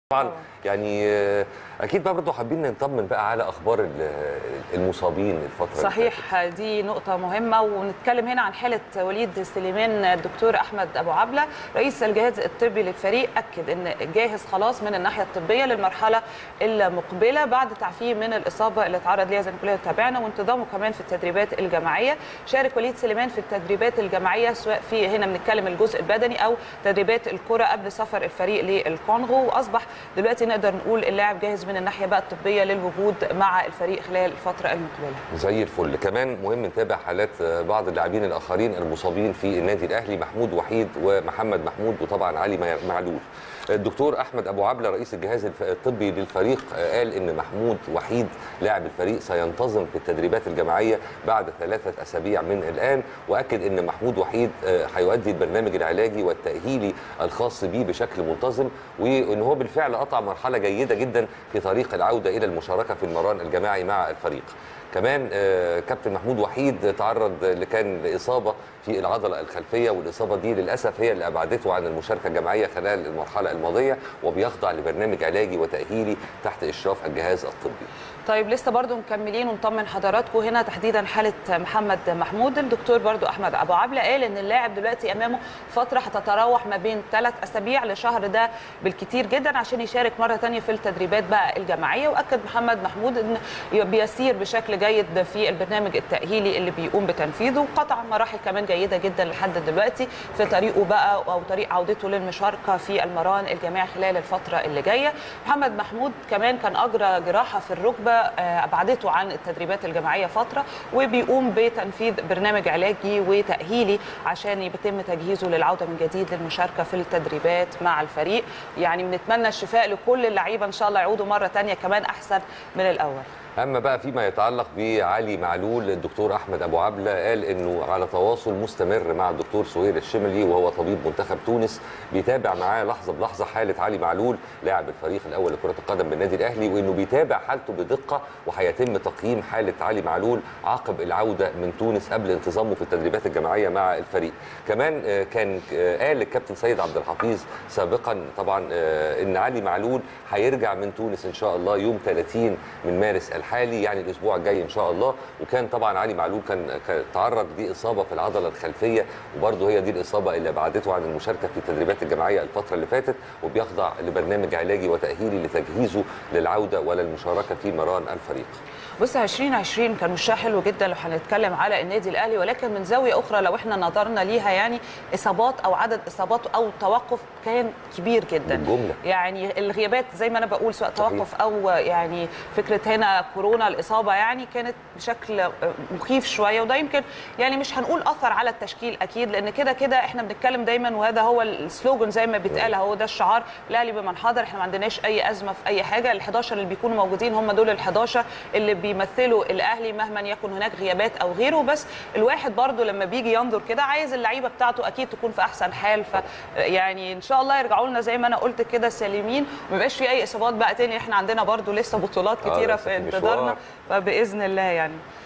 طبعا يعني آه، اكيد بقى برضه حابين نطمن بقى على اخبار ال- المصابين الفتره اللي فاتت. صحيح دي نقطة مهمة ونتكلم هنا عن حالة وليد سليمان الدكتور أحمد أبو عبلة رئيس الجهاز الطبي للفريق أكد أن جاهز خلاص من الناحية الطبية للمرحلة المقبلة بعد تعفيه من الإصابة اللي تعرض ليها زي ما كلنا تابعنا وانتظامه كمان في التدريبات الجماعية شارك وليد سليمان في التدريبات الجماعية سواء في هنا بنتكلم الجزء البدني أو تدريبات الكرة قبل سفر الفريق للكونغو وأصبح دلوقتي نقدر نقول اللاعب جاهز من الناحية بقى الطبية للوجود مع الفريق خلال الفترة المقبلة زي الفل كمان مهم نتابع حالات آه، بعض اللاعبين الاخرين المصابين في النادي الاهلي محمود وحيد ومحمد محمود وطبعا علي مع- معلول الدكتور احمد ابو عبله رئيس الجهاز الف- الطبي للفريق آه، قال ان محمود وحيد لاعب الفريق سينتظم في التدريبات الجماعيه بعد ثلاثه اسابيع من الان واكد ان محمود وحيد آه، هيؤدي البرنامج العلاجي والتاهيلي الخاص به بشكل منتظم وان هو بالفعل قطع مرحله جيده جدا في طريق العوده الى المشاركه في المران الجماعي مع الفريق كمان آه، كابتن محمود وحيد تعرض لكان لاصابه في العضله الخلفيه والاصابه دي للاسف هي اللي ابعدته عن المشاركه الجماعيه خلال المرحله الماضيه وبيخضع لبرنامج علاجي وتاهيلي تحت اشراف الجهاز الطبي طيب لسه برضو مكملين ونطمن حضراتكم هنا تحديدا حاله محمد محمود الدكتور برضو احمد ابو عبله قال ان اللاعب دلوقتي امامه فتره هتتراوح ما بين ثلاث اسابيع لشهر ده بالكتير جدا عشان يشارك مره ثانيه في التدريبات بقى الجماعيه واكد محمد محمود ان بيسير بشكل جيد في البرنامج التاهيلي اللي بيقوم بتنفيذه وقطع مراحل كمان جيده جدا لحد دلوقتي في طريقه بقى او طريق عودته للمشاركه في المران الجماعي خلال الفتره اللي جايه محمد محمود كمان كان اجرى جراحه في الركبه آه، ابعدته عن التدريبات الجماعيه فتره وبيقوم بتنفيذ برنامج علاجي وتاهيلي عشان يتم تجهيزه للعوده من جديد للمشاركه في التدريبات مع الفريق يعني بنتمنى الشفاء لكل اللعيبه ان شاء الله يعودوا مره تانية كمان احسن من الاول اما بقى فيما يتعلق بعلي معلول الدكتور احمد ابو عبله قال انه على تواصل مستمر مع الدكتور سهير الشملي وهو طبيب منتخب تونس بيتابع معاه لحظه بلحظه حاله علي معلول لاعب الفريق الاول لكره القدم بالنادي الاهلي وانه بيتابع حالته بدقه وهيتم تقييم حاله علي معلول عقب العوده من تونس قبل انتظامه في التدريبات الجماعيه مع الفريق كمان آه، كان آه، قال الكابتن سيد عبد الحفيظ سابقا طبعا آه، ان علي معلول هيرجع من تونس ان شاء الله يوم 30 من مارس الحالي يعني الاسبوع الجاي ان شاء الله وكان طبعا علي معلول كان كان تعرض لاصابه في العضله الخلفيه وبرضه هي دي الاصابه اللي ابعدته عن المشاركه في التدريبات الجماعيه الفتره اللي فاتت وبيخضع لبرنامج علاجي وتاهيلي لتجهيزه للعوده وللمشاركه في مران الفريق بص 2020 كان مشاه حلو جدا لو هنتكلم على النادي الاهلي ولكن من زاويه اخرى لو احنا نظرنا ليها يعني اصابات او عدد اصابات او توقف كان كبير جدا بالجملة. يعني الغيابات زي ما انا بقول سواء صحيح. توقف او يعني فكره هنا كورونا الاصابه يعني كانت بشكل مخيف شويه وده يمكن يعني مش هنقول اثر على التشكيل اكيد لان كده كده احنا بنتكلم دايما وهذا هو السلوجن زي ما بيتقال هو ده الشعار الاهلي بمن حضر احنا ما عندناش اي ازمه في اي حاجه ال 11 اللي بيكونوا موجودين هم دول ال 11 اللي بيمثلوا الاهلي مهما يكن هناك غيابات او غيره بس الواحد برضو لما بيجي ينظر كده عايز اللعيبه بتاعته اكيد تكون في احسن حال ف يعني ان شاء الله يرجعوا لنا زي ما انا قلت كده سالمين وما يبقاش في اي اصابات بقى تاني احنا عندنا برضو لسه بطولات آه، كتيره لسه في في انتظارنا مشوار. فباذن الله يعني